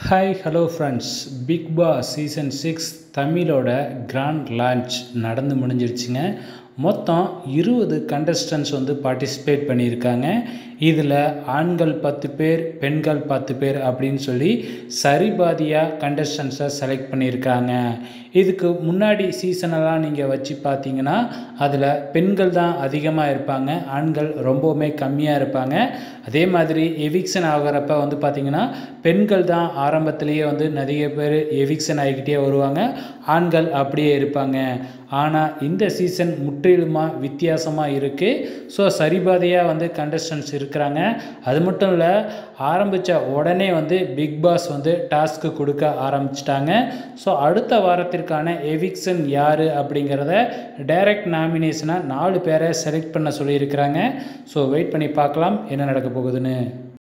hi hello friends Bigg Boss season six தமிழோட grand launch நடந்து முடிஞ்சிருச்சுங்க மொத்தம் இருபது கண்டஸ்டன்ஸ் வந்து பார்ட்டிசிபேட் பண்ணியிருக்காங்க இதில் ஆண்கள் பத்து பேர் பெண்கள் பத்து பேர் அப்படின்னு சொல்லி சரிபாதியாக கண்டஸ்டன்ஸை செலக்ட் பண்ணியிருக்காங்க இதுக்கு முன்னாடி சீசனெல்லாம் நீங்கள் வச்சு பார்த்தீங்கன்னா அதில் பெண்கள் தான் அதிகமாக இருப்பாங்க ஆண்கள் ரொம்பவுமே கம்மியாக இருப்பாங்க அதே மாதிரி எவிக்ஷன் ஆகிறப்ப வந்து பார்த்திங்கன்னா பெண்கள் தான் ஆரம்பத்திலேயே வந்து நிறைய பேர் எவிக்ஷன் ஆகிக்கிட்டே வருவாங்க ஆண்கள் அப்படியே இருப்பாங்க ஆனால் இந்த சீசன் முற்றிலுமாக வித்தியாசமாக இருக்குது ஸோ சரிபாதையாக வந்து கண்டஸ்டன்ஸ் இருக்கிறாங்க அது மட்டும் இல்லை ஆரம்பித்த உடனே வந்து பிக் பாஸ் வந்து டாஸ்க்கு கொடுக்க ஆரம்பிச்சிட்டாங்க ஸோ அடுத்த வாரத்திற்கான எவிக்ஷன் யார் அப்படிங்கிறத டைரக்ட் நாமினேஷனாக நாலு பேரை செலக்ட் பண்ண சொல்லியிருக்கிறாங்க ஸோ வெயிட் பண்ணி பார்க்கலாம் என்ன நடக்க போகுதுன்னு